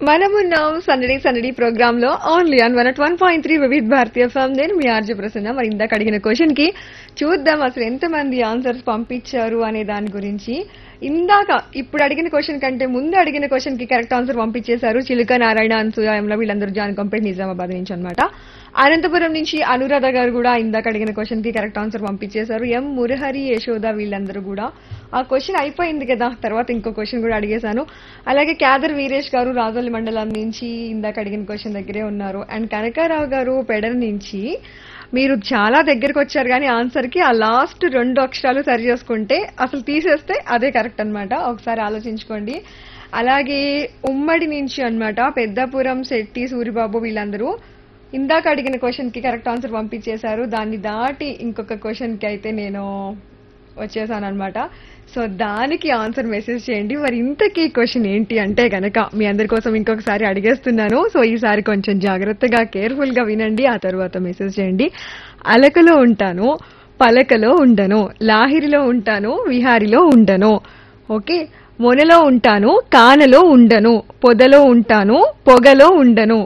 మనమున్నాం సందడి సందడి ప్రోగ్రామ్ లో only on one one point three Vividh Bharatiya FM నేను మీ ఆర్జీ ప్రసన్న మరి ఇందాక అడిగిన క్వశ్చన్ కి చూద్దాం అసలు ఎంతమంది ఆన్సర్స్ పంపించారు అనే దాని గురించి ఇందాక ఇప్పుడు అడిగిన క్వశ్చన్ కంటే ముందు అడిగిన క్వశ్చన్ కి కరెక్ట్ ఆన్సర్ పంపించేశారు చిలుక నారాయణ అన్సూయ యమున వీళ్ళందరూ జాన్ కంపెనీ నిజామాబాద్ నుంచి అన్నమాట అనంతపురం నుంచి అనురాధ గారు కూడా ఇందాక అడిగిన క్వశ్చన్ కి కరెక్ట్ ఆన్సర్ పంపించేశారు ఎం మురహరి యశోద వీళ్ళందరూ కూడా ఆ క్వశ్చన్ అయిపోయింది కదా తర్వాత ఇంకో క్వశ్చన్ కూడా అడిగేశాను అలాగే క్యాదర్ వీరేష్ గారు రాజోలి మండలం నుంచి ఇందాక అడిగిన క్వశ్చన్ దగ్గరే ఉన్నారు అండ్ కనకారావు గారు పెడర నుంచి మీరు చాలా దగ్గరకు వచ్చారు కానీ ఆన్సర్ కి ఆ లాస్ట్ రెండు అక్షరాలు సరి చేసుకుంటే అసలు తీసేస్తే అదే కరెక్ట్ అన్నమాట ఒకసారి ఆలోచించుకోండి అలాగే ఉమ్మడి నుంచి అన్నమాట పెద్దపురం శెట్టి సూరిబాబు వీళ్ళందరూ ఇందాక అడిగిన క్వశ్చన్ కి కరెక్ట్ ఆన్సర్ పంపించేశారు దాన్ని దాటి ఇంకొక క్వశ్చన్ కి అయితే నేను వచ్చేసాను అనమాట సో దానికి ఆన్సర్ మెసేజ్ చేయండి మరి ఇంతకీ క్వశ్చన్ ఏంటి అంటే గనక మీ అందరి కోసం ఇంకొకసారి అడిగేస్తున్నాను సో ఈసారి కొంచెం జాగ్రత్తగా కేర్ఫుల్ గా వినండి ఆ తర్వాత మెసేజ్ చేయండి అలకలో ఉంటాను పలకలో ఉండను లాహిరిలో ఉంటాను విహారిలో ఉండను ఓకే మొనలో ఉంటాను కానలో ఉండను పొదలో ఉంటాను పొగలో ఉండను